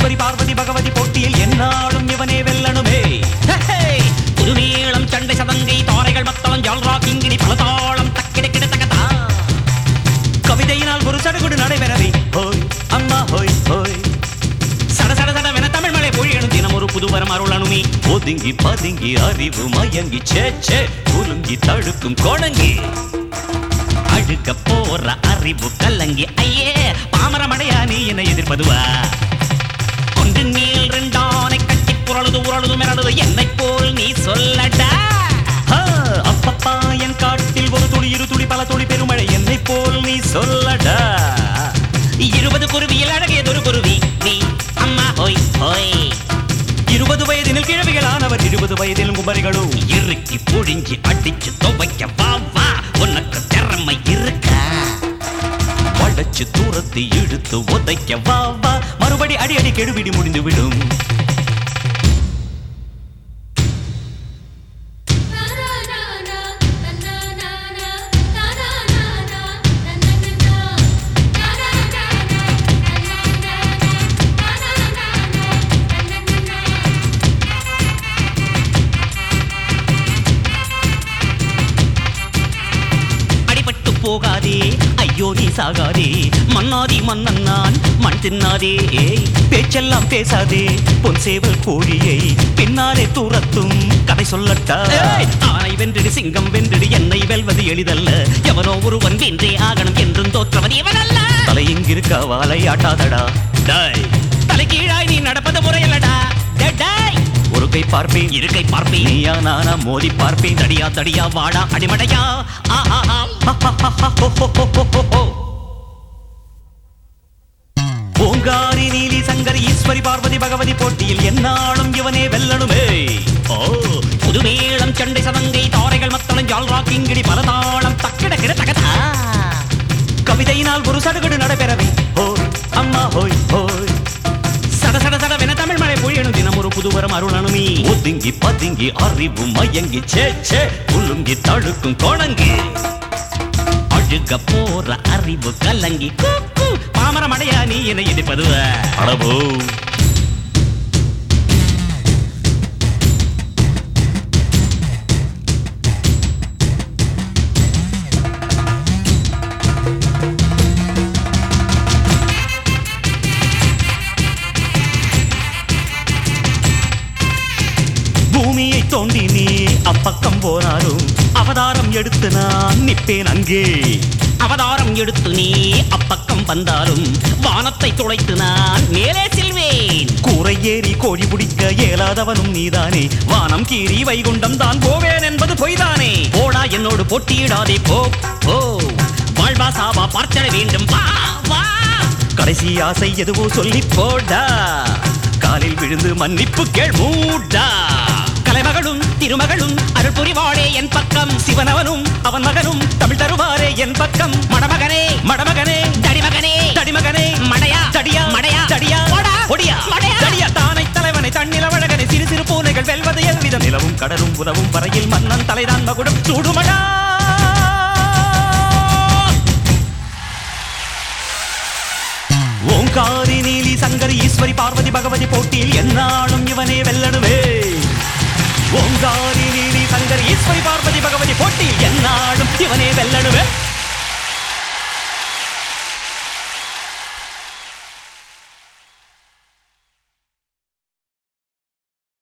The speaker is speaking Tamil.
ஈஸ்வரி பார்வதி பகவதி போட்டியில் என்னாலும் இவனே வெல்லணுமே புதுமேளம் சண்டை சதங்கை தாரைகள் மத்தளம் ஜால்ரா கிங்கிணி பலதாளம் தக்கிட கிட தகதா கவிதையினால் ஒரு சடுகுடு நடைபெறவே ஹோய் அம்மா ஹோய் ஹோய் சட சட சடவென தமிழ் மலை பொழியணும் தினம் ஒரு புதுவரம் அருளணுமே ஒதுங்கி பதுங்கி அறிவு மயங்கி சே சே குலுங்கி தழுக்கும் கோணங்கி அழுக்க போற அறிவு கல்லங்கி ஐயே பாமரமடையா நீ என்னை எதிர்ப்பதுவா ஒன்று நீள் ரெண்டானை கட்டி புரளுது உரளுது மிரளுது என்னை போல் நீ சொல்லடா ஹா, அப்பப்பா என் காட்டில் ஒரு துளி இரு துளி பல துளி பெருமழை என்னை போல் நீ சொல்லடா இருபது குருவியில் அழகியதொரு குருவி நீ அம்மா ஹோய் ஹோய் இருபது வயதினில் கிழவிகளானவர் இருபது வயதில் குமரிகளும் இறுக்கி புழிஞ்சி அடிச்சு துவைக்க வா வா உனக்கு திறமை இருக்கா வளைச்சு தூரத்தை இழுத்து உதைக்க வா வா மறுபடி அடி அடி கெடுபிடி முடிந்து விடும் அடிபட்டு போகாதே ஐயோ நீ சாகாதே மன்னாதி மன்னன் நான் மண் தின்னாதே ஏய் பேச்செல்லாம் பேசாதே பொன் சேவல் கோழியை பின்னாலே தூரத்தும் கதை சொல்லட்டா ஏய், ஆனை வென்றிடு சிங்கம் வென்றிடு என்னை வெல்வது எளிதல்ல எவனோ ஒருவன் வென்றே ஆகணும் என்றும் தோற்றவன் இவனல்ல தலை இங்கிருக்க வாழை ஆட்டாதடா டேய், தலைகீழாய் நீ நடப்பது முறையல்லடா டேய், டேய். ஒரு கை பார்ப்பேன் இருக்கை பார்ப்பேன் நீயா நானா மோதி பார்ப்பேன் தடியா தடியா வாடா அடிமடையா ஆஹா பூங்காரி நீலி சங்கரி ஈஸ்வரி பார்வதி பகவதி போட்டியில் என்னாலும் இவனே வெல்லணுமே ஓ புதுமேளம் சண்டை சதங்கை தாரைகள் மத்தளம் ஜால்ரா கிங்கிடி பலதாளம் தக்கிட கிட தகதா கவிதையினால் ஒரு சடுகுடு நடைபெறவே ஹோய் அம்மா ஹோய் ஹோய் சட சட சடவென தமிழ் மழை பொழியணும் தினம் ஒரு புதுவரம் அருளணுமே ஒதுங்கி பதுங்கி அறிவு மயங்கி சே சே குலுங்கி தழுக்கும் கோணங்கி அழுக போற அறிவு கலங்கி கூக்கு பாமரமடையா நீ என்னை எதிர்ப்பது அடபோ பூமியை தோண்டி நீ அப்பக்கம் போனாலும் அவதாரம் எடுத்து நான் நிப்பேன் அங்கே அவதாரம் எடுத்து நீ அப்பக்கம் வந்தாலும் வானத்தை துளைத்து நான் மேலே செல்வேன் கூரை ஏறி கோழி பிடிக்க இயலாதவனும் நீதானே வானம் கீறி வைகுண்டம் தான் போவேன் என்பது பொய்தானே போடா என்னோடு போட்டியிடாதே போ போ வாழ்வா சாவா பார்த்திட வேண்டும் வா வா கடைசி ஆசை எதுவோ சொல்லி போடா காலில் விழுந்து மன்னிப்பு கேள் மூடா கலைமகளும் திருமகளும் அருள் புரிவாளே என் பக்கம் சிவனவனும் அவன் மகனும் தமிழ் தருவாரே என் பக்கம் மடமகனே மடமகனே தடிமகனே தடிமகனே மடையா தடியா மடையா தடியா போடா. ஒடியா மடையா. தடியா தானை தலைவனை தன்னில வழகனை சிறு சிறு பூனைகள் வெல்வது எவ்விதம் நிலவும் கடலும் உலவும் வரையில் மன்னன் தலைதான் மகுடம் சூடுமடா ஓங்காரி நீலி சங்கரி ஈஸ்வரி பார்வதி பகவதி போட்டியில் என்னாலும் இவனே வெல்லணுமே ஓங்காரி நீலி சங்கரி ஈஸ்வரி பார்வதி பகவதி போட்டியில் என்னாலும் இவனே வெல்லணுமே